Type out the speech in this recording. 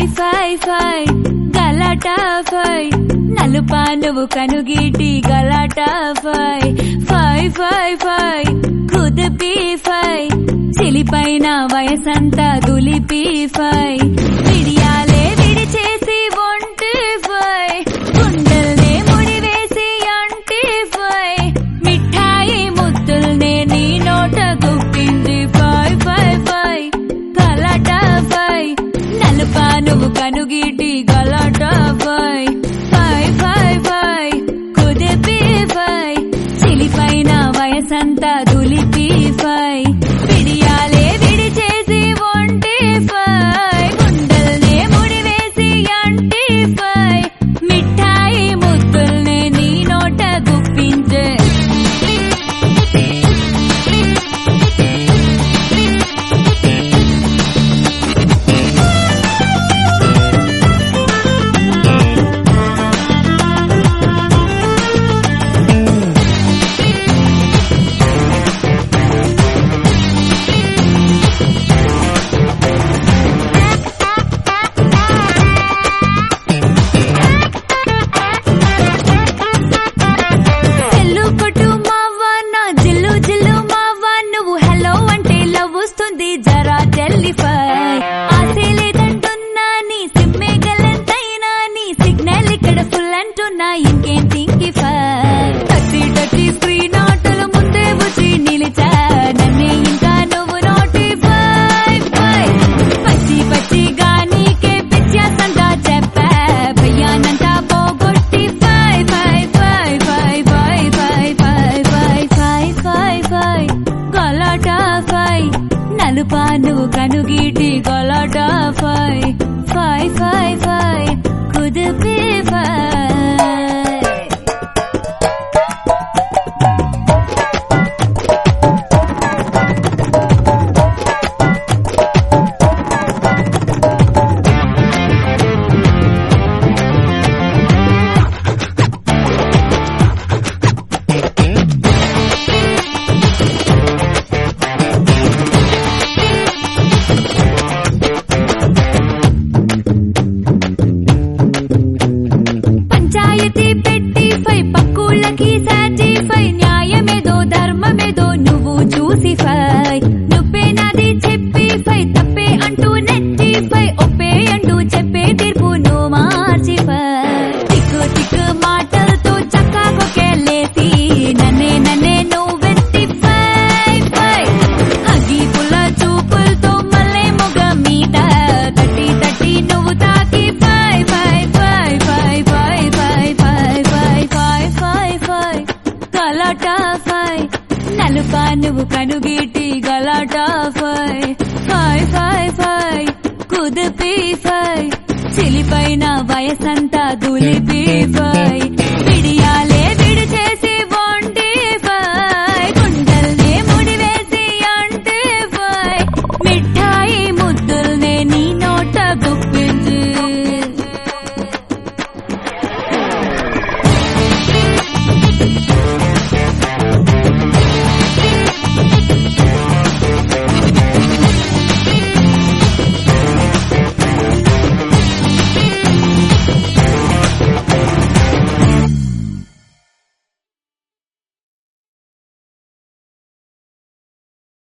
ఫై ఫై గలాటా ఫై నలుపా నువ్వు కనుగీటి గలాటా ఫై ఫై ఫై ఫై కుదిపి ఫై చిలిపైన వయసంతా దులిపి ఫై విడియాలే విడిచేసి ఒంటి ఫై గుండెల్నే ముడివేసి అంటి ఫై మిఠాయి ముద్దుల్నే నీ నోట గుప్పింది ఫై ఫై ఫై గలాటా ఫై నలుపా నువ్వు కనుగీటి గలాటా ఫై ఫై ఫై ఫై కుదిపి ఫై చిలిపైన వయసంతా దులిపి ఫై విడియాలే విడిచేసి ఒంటి ఫై గుండెల్నే ముడివేసి అంటి ఫై మిఠాయి ముద్దుల్నే నీ నోట గుప్పించే చెల్లు కొట్టు మావా నా జిల్లు జిల్లు మావా నువ్వు హలో అంటే లవ్ వస్తుంది జరా జల్లిఫై ఆసే లేదంటున్నా నీ సిమ్మే గలంతైనా నీ సిగ్నల్ ఇక్కడ ఫుల్ అంటున్నా ఇంకేం థింకిఫై టచ్చి టచ్చి స్క్రీన్ ఆటలు ముందే వచ్చి నిలిచా నన్నే ఇంకా నువ్వు నోటిఫై ఫై పచ్చి పచ్చిగా నీకే పిచ్చేసంతా చెప్పా భయ్యానంతా పోగొట్టి ఫై ఫై ఫై ఫై ఫై ఫై ఫై ఫై ఫై ఫై ఫై గలాటా ఫై నలుపా నువ్వు కనుగీటి గలాటా ఫై ఫై ఫై ఫై కుదిపి ఫై పంచాయతీ పెట్టి ఫై పక్కుళ్ళకి సాచి ఫై న్యాయమేదో ధర్మమేదో నువ్వు చూసి ఫై నువ్వే నాది చెప్పి ఫై తప్పే అంటూ నెచ్చి ఫై ఒప్పే అంటూ చెప్పే తీర్పు నువ్వు మార్చి ఫై తిక్కు తిక్కు మాటలతో చక్కా కొకేలేసి నన్నే నన్నే నువ్వు వెత్తి ఫై ఫై అగ్గి పుల్ల చూపులతో మల్లె మొగ మీద తట్టి తట్టి నువ్వు తాకి ఫై ఫై ఫై ఫై ఫై ఫై ఫై ఫై ఫై ఫై ఫై గలాటా ఫై నలుపా నువ్వు కనుగీటి గలాటా ఫై ఫై ఫై ఫై కుదిపి ఫై చిలిపైన వయసంతా దులిపి ఫై విడియాల